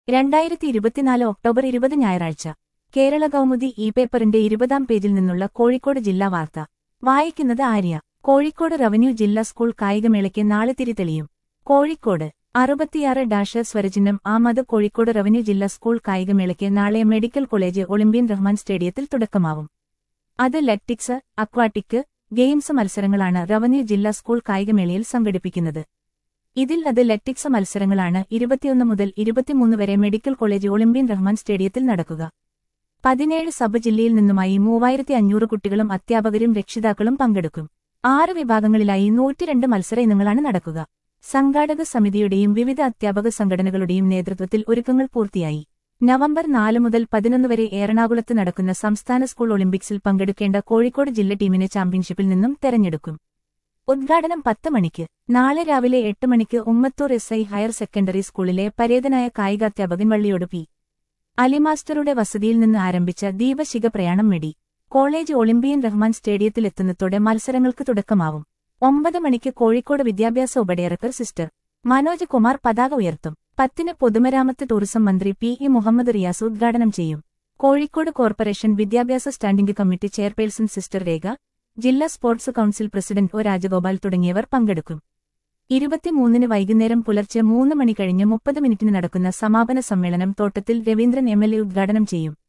രണ്ടായിരത്തി ഇരുപത്തിനാല് ഒക്ടോബർ ഇരുപത് ഞായറാഴ്ച കേരള കൗമുദി ഇ പേപ്പറിന്റെ ഇരുപതാം പേജിൽ നിന്നുള്ള കോഴിക്കോട് ജില്ലാ വാർത്ത വായിക്കുന്നത് ആര്യ കോഴിക്കോട് റവന്യൂ ജില്ലാ സ്കൂൾ കായികമേളയ്ക്ക് നാളെ തിരിതെളിയും കോഴിക്കോട് അറുപത്തിയാറ് ഡാഷ് സ്വരചിഹ്നം ആമത് കോഴിക്കോട് റവന്യൂ ജില്ലാ സ്കൂൾ കായികമേളയ്ക്ക് നാളെ മെഡിക്കൽ കോളേജ് ഒളിമ്പ്യൻ റഹ്മാൻ സ്റ്റേഡിയത്തിൽ തുടക്കമാവും അത് ലറ്റിക്സ് അക്വാട്ടിക് ഗെയിംസ് മത്സരങ്ങളാണ് റവന്യൂ ജില്ലാ സ്കൂൾ കായികമേളയിൽ സംഘടിപ്പിക്കുന്നത് ഇതിൽ അത് ലറ്റിക്സ് മത്സരങ്ങളാണ് ഇരുപത്തിയൊന്ന് മുതൽ ഇരുപത്തിമൂന്ന് വരെ മെഡിക്കൽ കോളേജ് ഒളിമ്പ്യൻ റഹ്മാൻ സ്റ്റേഡിയത്തിൽ നടക്കുക പതിനേഴ് സബ് ജില്ലയിൽ നിന്നുമായി മൂവായിരത്തി അഞ്ഞൂറ് കുട്ടികളും അധ്യാപകരും രക്ഷിതാക്കളും പങ്കെടുക്കും ആറ് വിഭാഗങ്ങളിലായി നൂറ്റിരണ്ട് മത്സര ഇനങ്ങളാണ് നടക്കുക സംഘാടക സമിതിയുടെയും വിവിധ അധ്യാപക സംഘടനകളുടെയും നേതൃത്വത്തിൽ ഒരുക്കങ്ങൾ പൂർത്തിയായി നവംബർ നാല് മുതൽ പതിനൊന്ന് വരെ എറണാകുളത്ത് നടക്കുന്ന സംസ്ഥാന സ്കൂൾ ഒളിമ്പിക്സിൽ പങ്കെടുക്കേണ്ട കോഴിക്കോട് ജില്ല ടീമിനെ ചാമ്പ്യൻഷിപ്പിൽ നിന്നും തെരഞ്ഞെടുക്കും ഉദ്ഘാടനം പത്ത് മണിക്ക് നാളെ രാവിലെ എട്ട് മണിക്ക് Ummathur S I higher secondary സ്കൂളിലെ പരേതനായ കായികാധ്യാപകൻ വള്ളിയോട് പി അലിമാസ്റ്ററുടെ വസതിയിൽ നിന്ന് ആരംഭിച്ച ദീപശിഖ പ്രയാണം മെഡി കോളേജ് ഒളിമ്പിയൻ റഹ്മാൻ സ്റ്റേഡിയത്തിലെത്തുന്നതോടെ മത്സരങ്ങൾക്ക് തുടക്കമാവും ഒമ്പത് മണിക്ക് കോഴിക്കോട് വിദ്യാഭ്യാസ ഉപഡയറക്ടർ സിസ്റ്റർ മനോജ് കുമാർ പതാക ഉയർത്തും പത്തിന് പൊതുമരാമത്ത് ടൂറിസം മന്ത്രി പി ഇ മുഹമ്മദ് റിയാസ് ഉദ്ഘാടനം ചെയ്യും കോഴിക്കോട് കോർപ്പറേഷൻ വിദ്യാഭ്യാസ standing committee chairperson sister Rekha ജില്ലാ sports council president O Rajagopal തുടങ്ങിയവർ പങ്കെടുക്കും ഇരുപത്തിമൂന്നിന് വൈകുന്നേരം പുലർച്ചെ മൂന്ന് മണി കഴിഞ്ഞ് മുപ്പത് മിനിറ്റിന് നടക്കുന്ന സമാപന സമ്മേളനം തോട്ടത്തിൽ രവീന്ദ്രൻ എം എൽ എ ഉദ്ഘാടനം ചെയ്യും